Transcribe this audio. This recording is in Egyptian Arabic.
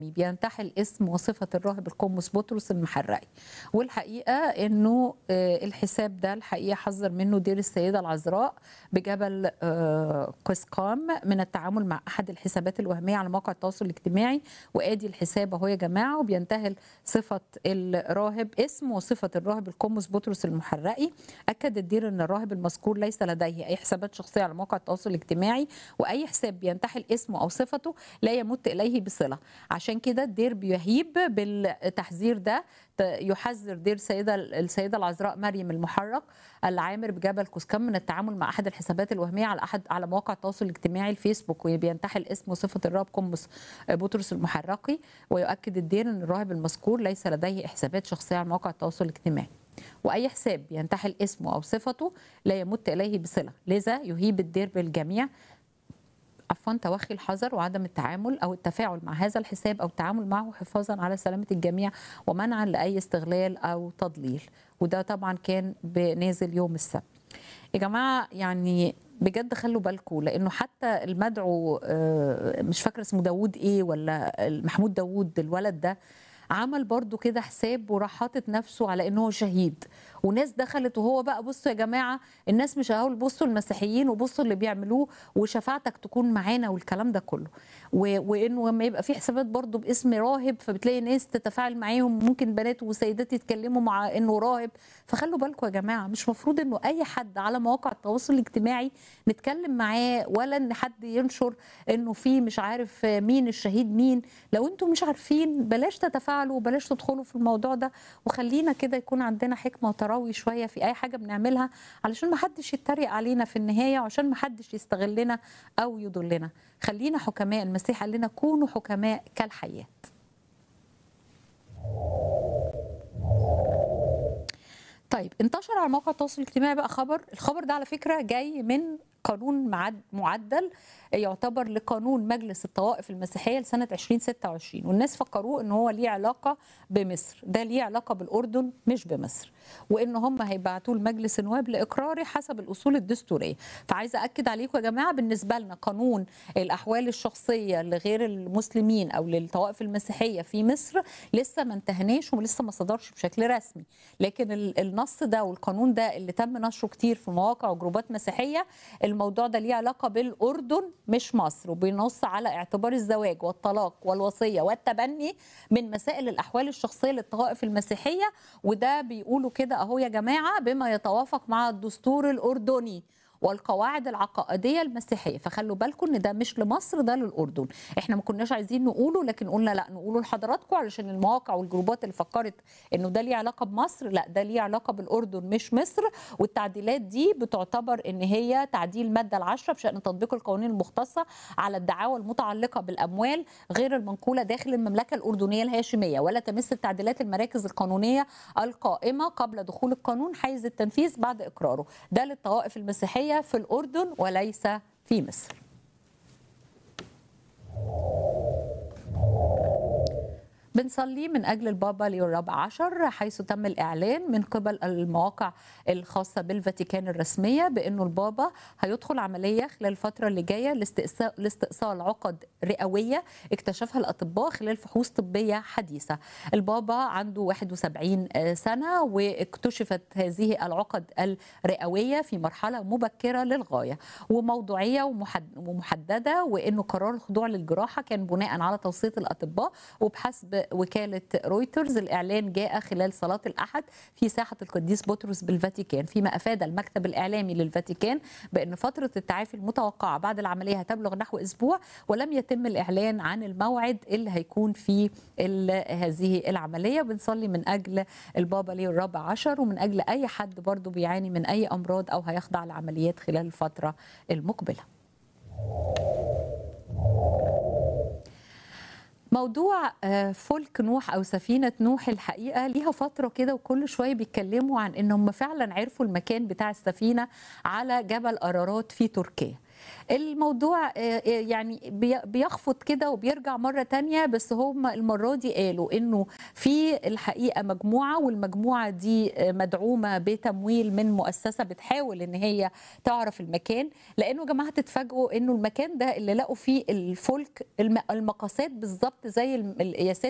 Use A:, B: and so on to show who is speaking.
A: بينتحل اسم وصفة الراهب القمص بطرس المحرقي والحقيقة انه آه، الحساب ده الحقيقة حذر منه دير السيدة العذراء بجبل آه، قسقام من التعامل مع احد الحسابات الوهمية على مواقع التواصل الاجتماعي وادي الحساب اهو يا جماعة وبينتهل صفة الراهب اسم وصفة الراهب القمص بطرس المحرقي اكد الدير ان الراهب المذكور ليس لديه اي حسابات شخصية على مواقع التواصل الاجتماعي واي حساب بينتحل اسمه او صفته لا يمت اليه بصلة عشان كده الدير بيهيب بالتحذير ده ت- يحذر دير السيدة السيدة العذراء مريم المحرق العامر بجبل كوسكام من التعامل مع احد الحسابات الوهميه على احد على مواقع التواصل الاجتماعي الفيسبوك وبينتحل اسم وصفه الراهب قمص بطرس المحرقي ويؤكد الدير ان الراهب المذكور ليس لديه حسابات شخصيه على مواقع التواصل الاجتماعي واي حساب ينتحل اسمه او صفته لا يمت اليه بصله لذا يهيب الدير بالجميع عفوا توخي الحذر وعدم التعامل او التفاعل مع هذا الحساب او التعامل معه حفاظا على سلامه الجميع ومنعا لاي استغلال او تضليل وده طبعا كان بنازل يوم السبت يا جماعه يعني بجد خلوا بالكم لانه حتى المدعو آه، مش فاكره اسمه داوود ايه ولا محمود داوود الولد ده عمل برضو كده حساب وراح حاطط نفسه على انه هو شهيد وناس دخلت وهو بقى بصوا يا جماعه الناس مش هقول بصوا المسيحيين وبصوا اللي بيعملوه وشفاعتك تكون معانا والكلام ده كله و- وانه لما يبقى في حسابات برضو باسم راهب فبتلاقي ناس تتفاعل معاهم ممكن بنات وسيدات يتكلموا مع انه راهب فخلوا بالكم يا جماعه مش مفروض انه اي حد على مواقع التواصل الاجتماعي نتكلم معاه ولا ان حد ينشر انه في مش عارف مين الشهيد مين لو انتم مش عارفين بلاش تتفاعلوا وبلاش تدخلوا في الموضوع ده وخلينا كده يكون عندنا حكمه وتراوي شويه في اي حاجه بنعملها علشان ما حدش يتريق علينا في النهايه وعشان ما حدش يستغلنا او يضلنا خلينا حكماء المسيح قال لنا كونوا حكماء كالحياه طيب انتشر على مواقع التواصل الاجتماعي بقى خبر الخبر ده على فكره جاي من قانون معد معدل يعتبر لقانون مجلس الطوائف المسيحيه لسنه 2026 والناس فكروه ان هو ليه علاقه بمصر ده ليه علاقه بالاردن مش بمصر وان هم هيبعتوه لمجلس النواب لاقراره حسب الاصول الدستوريه فعايزه اكد عليكم يا جماعه بالنسبه لنا قانون الاحوال الشخصيه لغير المسلمين او للطوائف المسيحيه في مصر لسه ما انتهناش ولسه ما صدرش بشكل رسمي لكن ال- النص ده والقانون ده اللي تم نشره كتير في مواقع وجروبات مسيحيه الموضوع ده ليه علاقه بالاردن مش مصر وبينص على اعتبار الزواج والطلاق والوصيه والتبني من مسائل الاحوال الشخصيه للطوائف المسيحيه وده بيقولوا كده اهو يا جماعه بما يتوافق مع الدستور الاردني والقواعد العقائديه المسيحيه فخلوا بالكم ان ده مش لمصر ده للاردن احنا ما كناش عايزين نقوله لكن قلنا لا نقوله لحضراتكم علشان المواقع والجروبات اللي فكرت انه ده ليه علاقه بمصر لا ده ليه علاقه بالاردن مش مصر والتعديلات دي بتعتبر ان هي تعديل الماده العشرة بشان تطبيق القوانين المختصه على الدعاوى المتعلقه بالاموال غير المنقوله داخل المملكه الاردنيه الهاشميه ولا تمس التعديلات المراكز القانونيه القائمه قبل دخول القانون حيز التنفيذ بعد اقراره ده للطوائف المسيحيه في الاردن وليس في مصر بنصلي من أجل البابا ليو الرابع عشر حيث تم الإعلان من قبل المواقع الخاصة بالفاتيكان الرسمية بأنه البابا هيدخل عملية خلال الفترة اللي جاية لاستئصال لاستئصال عقد رئوية اكتشفها الأطباء خلال فحوص طبية حديثة البابا عنده 71 سنة واكتشفت هذه العقد الرئوية في مرحلة مبكرة للغاية وموضوعية ومحد- ومحددة وأنه قرار الخضوع للجراحة كان بناء على توصية الأطباء وبحسب وكالة رويترز الإعلان جاء خلال صلاة الأحد في ساحة القديس بطرس بالفاتيكان فيما أفاد المكتب الإعلامي للفاتيكان بأن فترة التعافي المتوقعة بعد العملية هتبلغ نحو أسبوع ولم يتم الإعلان عن الموعد اللي هيكون فيه ال- هذه العملية بنصلي من أجل البابا ليو الرابع عشر ومن أجل أي حد برضو بيعاني من أي أمراض أو هيخضع لعمليات خلال الفترة المقبلة موضوع آه، فلك نوح او سفينه نوح الحقيقه ليها فتره كده وكل شويه بيتكلموا عن ان هم فعلا عرفوا المكان بتاع السفينه على جبل ارارات في تركيا الموضوع يعني بيخفض كده وبيرجع مرة تانية بس هم المرة دي قالوا انه في الحقيقة مجموعة والمجموعة دي مدعومة بتمويل من مؤسسة بتحاول ان هي تعرف المكان لانه جماعة تتفاجئوا انه المكان ده اللي لقوا فيه الفلك المقاسات بالظبط زي القياسات